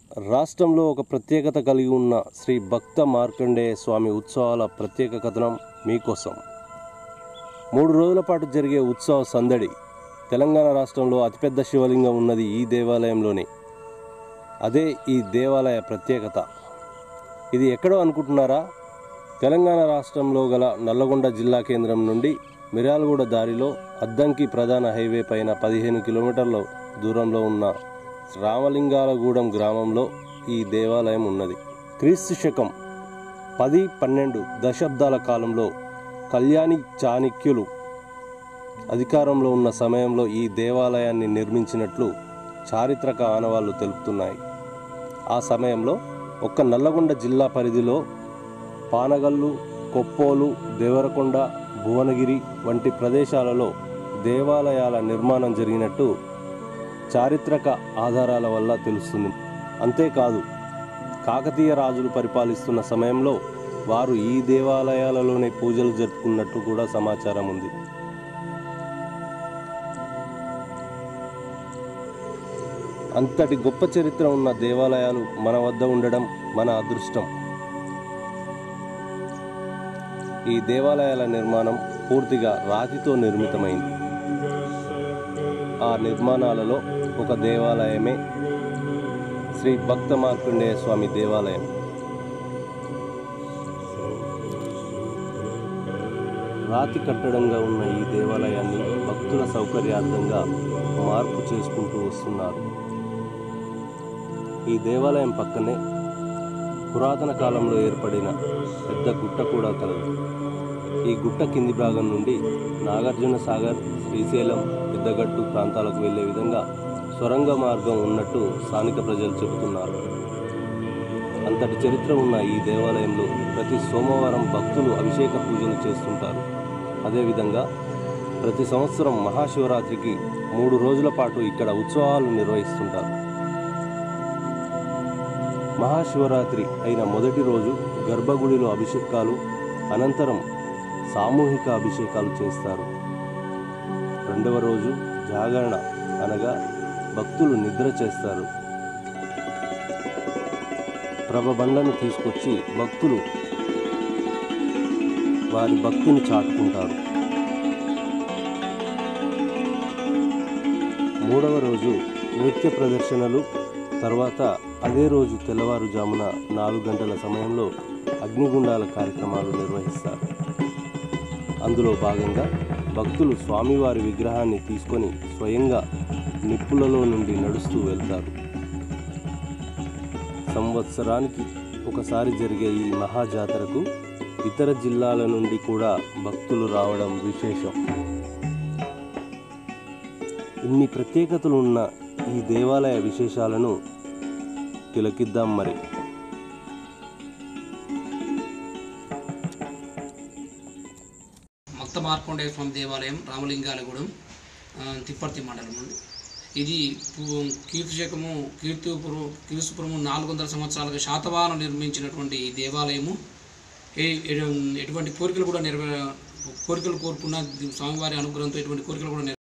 రాష్ట్రంలో ఒక ప్రత్యేకత కలిగి ఉన్న శ్రీ భక్త మార్కండేయ స్వామి ఉత్సవాల ప్రత్యేక కథనం మీకోసం మూడు రోజుల పాటు జరిగే ఉత్సవ సందడి తెలంగాణ రాష్ట్రంలో అతిపెద్ద శివలింగం ఉన్నది ఈ దేవాలయంలోనే అదే ఈ దేవాలయ ప్రత్యేకత ఇది ఎక్కడో అనుకుంటున్నారా తెలంగాణ రాష్ట్రంలో గల నల్లగొండ జిల్లా కేంద్రం నుండి మిర్యాలగూడ దారిలో అద్దంకి ప్రధాన హైవే పైన పదిహేను కిలోమీటర్ల దూరంలో ఉన్న రామలింగాలగూడెం గ్రామంలో ఈ దేవాలయం ఉన్నది క్రీస్తు శకం పది పన్నెండు దశాబ్దాల కాలంలో కళ్యాణి చాణక్యులు అధికారంలో ఉన్న సమయంలో ఈ దేవాలయాన్ని నిర్మించినట్లు చారిత్రక ఆనవాళ్లు తెలుపుతున్నాయి ఆ సమయంలో ఒక్క నల్లగొండ జిల్లా పరిధిలో పానగల్లు కొప్పోలు దేవరకొండ భువనగిరి వంటి ప్రదేశాలలో దేవాలయాల నిర్మాణం జరిగినట్టు చారిత్రక ఆధారాల వల్ల తెలుస్తుంది అంతేకాదు కాకతీయ రాజులు పరిపాలిస్తున్న సమయంలో వారు ఈ దేవాలయాలలోనే పూజలు జరుపుకున్నట్టు కూడా సమాచారం ఉంది అంతటి గొప్ప చరిత్ర ఉన్న దేవాలయాలు మన వద్ద ఉండడం మన అదృష్టం ఈ దేవాలయాల నిర్మాణం పూర్తిగా రాతితో నిర్మితమైంది ఆ నిర్మాణాలలో ఒక దేవాలయమే శ్రీ భక్త మార్కండేయ స్వామి దేవాలయం రాతి కట్టడంగా ఉన్న ఈ దేవాలయాన్ని భక్తుల సౌకర్యార్థంగా మార్పు చేసుకుంటూ వస్తున్నారు ఈ దేవాలయం పక్కనే పురాతన కాలంలో ఏర్పడిన పెద్ద గుట్ట కూడా కలదు ఈ గుట్ట కింది భాగం నుండి నాగార్జున సాగర్ శ్రీశైలం పెద్దగట్టు ప్రాంతాలకు వెళ్ళే విధంగా సొరంగ మార్గం ఉన్నట్టు స్థానిక ప్రజలు చెబుతున్నారు అంతటి చరిత్ర ఉన్న ఈ దేవాలయంలో ప్రతి సోమవారం భక్తులు అభిషేక పూజలు చేస్తుంటారు అదేవిధంగా ప్రతి సంవత్సరం మహాశివరాత్రికి మూడు రోజుల పాటు ఇక్కడ ఉత్సవాలు నిర్వహిస్తుంటారు మహాశివరాత్రి అయిన మొదటి రోజు గర్భగుడిలో అభిషేకాలు అనంతరం సామూహిక అభిషేకాలు చేస్తారు రెండవ రోజు జాగరణ అనగా భక్తులు నిద్ర చేస్తారు ప్రభబండను తీసుకొచ్చి భక్తులు వారి భక్తిని చాటుకుంటారు మూడవ రోజు నృత్య ప్రదర్శనలు తర్వాత అదే రోజు తెల్లవారుజామున నాలుగు గంటల సమయంలో అగ్నిగుండాల కార్యక్రమాలు నిర్వహిస్తారు అందులో భాగంగా భక్తులు స్వామివారి విగ్రహాన్ని తీసుకొని స్వయంగా నిప్పులలో నుండి నడుస్తూ వెళ్తారు సంవత్సరానికి ఒకసారి జరిగే ఈ మహాజాతరకు ఇతర జిల్లాల నుండి కూడా భక్తులు రావడం విశేషం ఇన్ని ప్రత్యేకతలు ఉన్న ఈ దేవాలయ విశేషాలను తిలకిద్దాం మరి భక్త మార్కండేయ స్వామి దేవాలయం రామలింగాలగూడెం ఆ, తిప్పర్తి మండలం అండి ఇది పు- కీర్తిశకము కీర్తిపురం క్రీస్తుపురము నాలుగు వందల సంవత్సరాలుగా శాతవాహనం నిర్మించినటువంటి ఈ దేవాలయము ఏ- ఏ- ఎటువంటి కోరికలు కూడా నెరవే కోరికలు కోరుకున్న స్వామివారి అనుగ్రహంతో ఎటువంటి కోరికలు కూడా నెరవే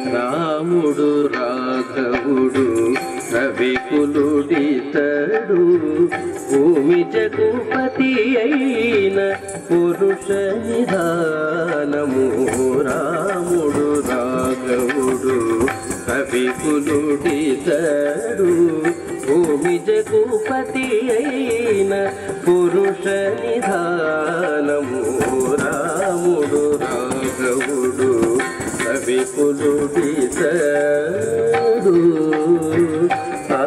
రాముడు రాఘవుడు రవికులుడితడు భూమి జగుపతి అయిన పురుష నిధానము రాముడు రాఘవుడు కవికులుడితడు భూమి జగుపతి అయిన పురుష నిధానము రాముడు రాఘవుడు కవికులుడితడు ఆ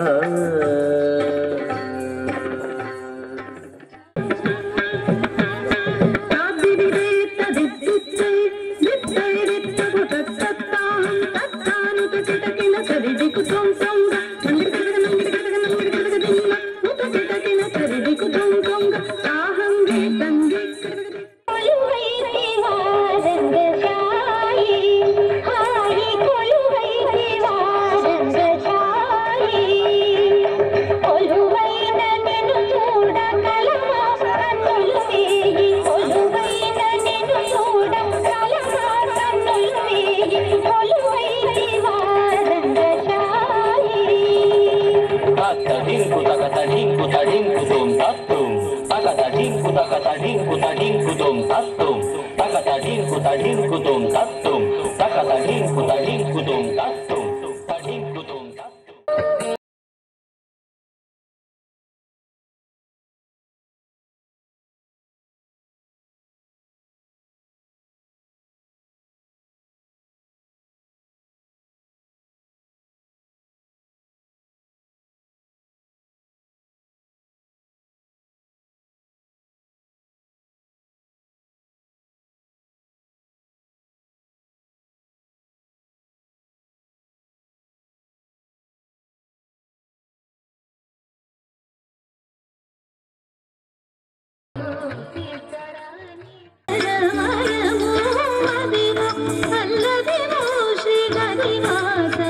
తగతడింకు తగతడింకు తడింకు తోం తత్తుం తగతడింకు తగతడింకు తడింకు తోం తత్తుం తగతడింకు తడింకు తోం తత్తుం తగతడింకు తడింకు తోం తత్తుం తడింకు తోం తత్తుం అల్లదిమో శ్రీ గరిమాత